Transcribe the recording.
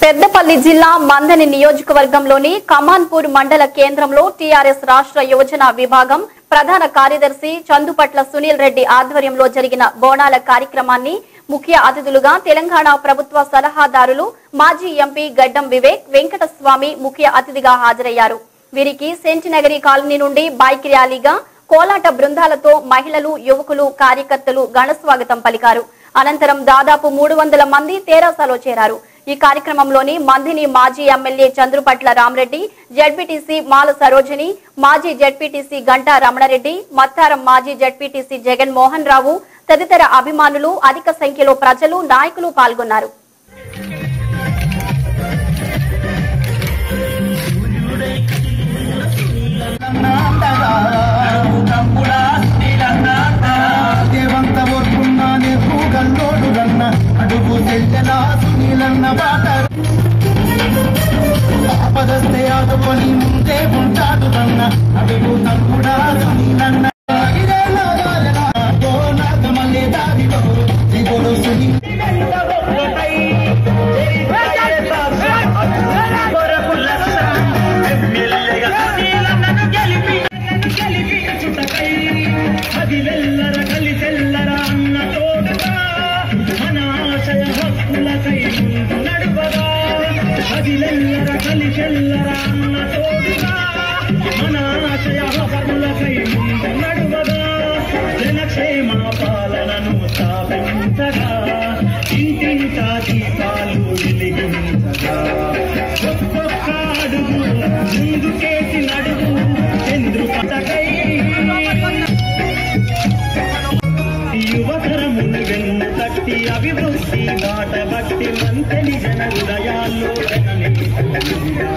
పెద్దపల్లి జిల్లా మందని నియోజకవర్గంలోని కమాన్పూర్ మండల కేంద్రంలో టీఆర్ఎస్ రాష్ట్ర యోజన విభాగం ప్రధాన కార్యదర్శి చందుపట్ల సునీల్ రెడ్డి ఆధ్వర్యంలో జరిగిన బోనాల కార్యక్రమాన్ని ముఖ్య అతిథులుగా తెలంగాణ ప్రభుత్వ సలహాదారులు మాజీ ఎంపీ గడ్డం వివేక్ వెంకటస్వామి ముఖ్య అతిథిగా హాజరయ్యారు వీరికి సెంటినగరి కాలనీ నుండి బైక్ ర్యాలీగా కోలాట బృందాలతో మహిళలు యువకులు కార్యకర్తలు ఘనస్వాగతం పలికారు అనంతరం దాదాపు మూడు వందల మంది తెరాసలో చేరారు ఈ కార్యక్రమంలోని మందిని మాజీ ఎమ్మెల్యే చంద్రుపట్ల రామరెడ్డి జడ్పీటీసీ మాల సరోజిని మాజీ జడ్పీటీసీ గంటా రమణారెడ్డి మత్తారం మాజీ జడ్పీటీసీ జగన్ మోహన్ రావు తదితర అభిమానులు అధిక సంఖ్యలో ప్రజలు నాయకులు పాల్గొన్నారు దేవంత ఒప్పున్నానే పూగల్లోడు రన్న అడుగు తెల్లనా సునీలన్న బాట ఆపదస్తే ఆదుకొని ముందే ఉంటాడు రన్న అడుగు తమ్ముడా సునీలన్న ఇదే నా దారిన, ఓ నాగమల్లె దారిలో దిగుడు సునీల్ అదివెల్లర కలిసెల్లర అన్న తోడుగా మన ఆశయ హక్కులకై ముందు నడువగా అదివెల్లర కలిసెల్లర అన్న తోడుగా మన ఆశయ హక్కులకై ముందు నడువగా జనక్షేమ పాలనను స్థాపించగా ఇంటింటా దీపాలు వెలిగించగా ఒక్కొక్క అడుగు ముందుకేసి నడుగు చంద్రు పటకై యువతరమును వెన్ను తట్టి అభివృద్ధి బాట బట్టి మంతని జన హృదయాల్లో జనని